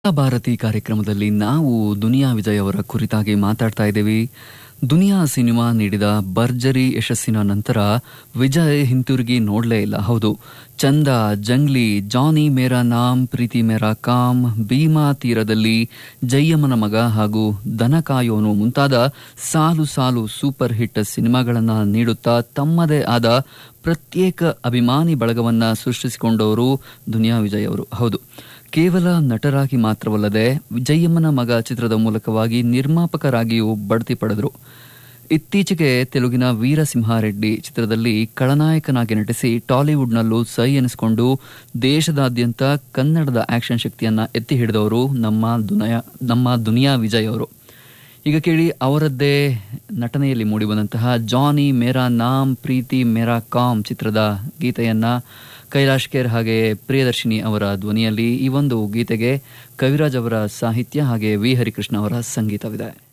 ಭಾರತಿ ಕಾರ್ಯಕ್ರಮದಲ್ಲಿ ನಾವು ದುನಿಯಾ ವಿಜಯ್ ಅವರ ಕುರಿತಾಗಿ ಮಾತಾಡ್ತಾ ಇದ್ದೀವಿ ದುನಿಯಾ ಸಿನಿಮಾ ನೀಡಿದ ಭರ್ಜರಿ ಯಶಸ್ಸಿನ ನಂತರ ವಿಜಯ್ ಹಿಂತಿರುಗಿ ನೋಡಲೇ ಇಲ್ಲ ಹೌದು ಚಂದ ಜಂಗ್ಲಿ ಜಾನಿ ಮೇರಾ ನಾಮ್ ಪ್ರೀತಿ ಮೇರಾ ಕಾಮ್ ಭೀಮಾ ತೀರದಲ್ಲಿ ಜಯ್ಯಮ್ಮನ ಮಗ ಹಾಗೂ ದನ ಕಾಯೋನು ಮುಂತಾದ ಸಾಲು ಸಾಲು ಸೂಪರ್ ಹಿಟ್ ಸಿನಿಮಾಗಳನ್ನ ನೀಡುತ್ತಾ ತಮ್ಮದೇ ಆದ ಪ್ರತ್ಯೇಕ ಅಭಿಮಾನಿ ಬಳಗವನ್ನ ಸೃಷ್ಟಿಸಿಕೊಂಡವರು ದುನಿಯಾ ವಿಜಯ್ ಅವರು ಹೌದು ಕೇವಲ ನಟರಾಗಿ ಮಾತ್ರವಲ್ಲದೆ ವಿಜಯಮ್ಮನ ಮಗ ಚಿತ್ರದ ಮೂಲಕವಾಗಿ ನಿರ್ಮಾಪಕರಾಗಿಯೂ ಬಡ್ತಿ ಪಡೆದರು ಇತ್ತೀಚೆಗೆ ತೆಲುಗಿನ ವೀರಸಿಂಹಾರೆಡ್ಡಿ ಚಿತ್ರದಲ್ಲಿ ಖಳನಾಯಕನಾಗಿ ನಟಿಸಿ ಟಾಲಿವುಡ್ನಲ್ಲೂ ಸೈ ಎನಿಸಿಕೊಂಡು ದೇಶದಾದ್ಯಂತ ಕನ್ನಡದ ಆಕ್ಷನ್ ಶಕ್ತಿಯನ್ನ ಎತ್ತಿ ಹಿಡಿದವರು ನಮ್ಮ ದುನಿಯಾ ನಮ್ಮ ದುನಿಯಾ ವಿಜಯ್ ಅವರು ಈಗ ಕೇಳಿ ಅವರದ್ದೇ ನಟನೆಯಲ್ಲಿ ಮೂಡಿಬಂದಂತಹ ಜಾನಿ ಮೇರಾ ನಾಮ್ ಪ್ರೀತಿ ಮೇರಾ ಕಾಮ್ ಚಿತ್ರದ ಗೀತೆಯನ್ನ ಕೈಲಾಶ್ ಕೇರ್ ಹಾಗೆ ಪ್ರಿಯದರ್ಶಿನಿ ಅವರ ಧ್ವನಿಯಲ್ಲಿ ಈ ಒಂದು ಗೀತೆಗೆ ಕವಿರಾಜ್ ಅವರ ಸಾಹಿತ್ಯ ಹಾಗೆ ವಿ ಹರಿಕೃಷ್ಣ ಅವರ ಸಂಗೀತವಿದೆ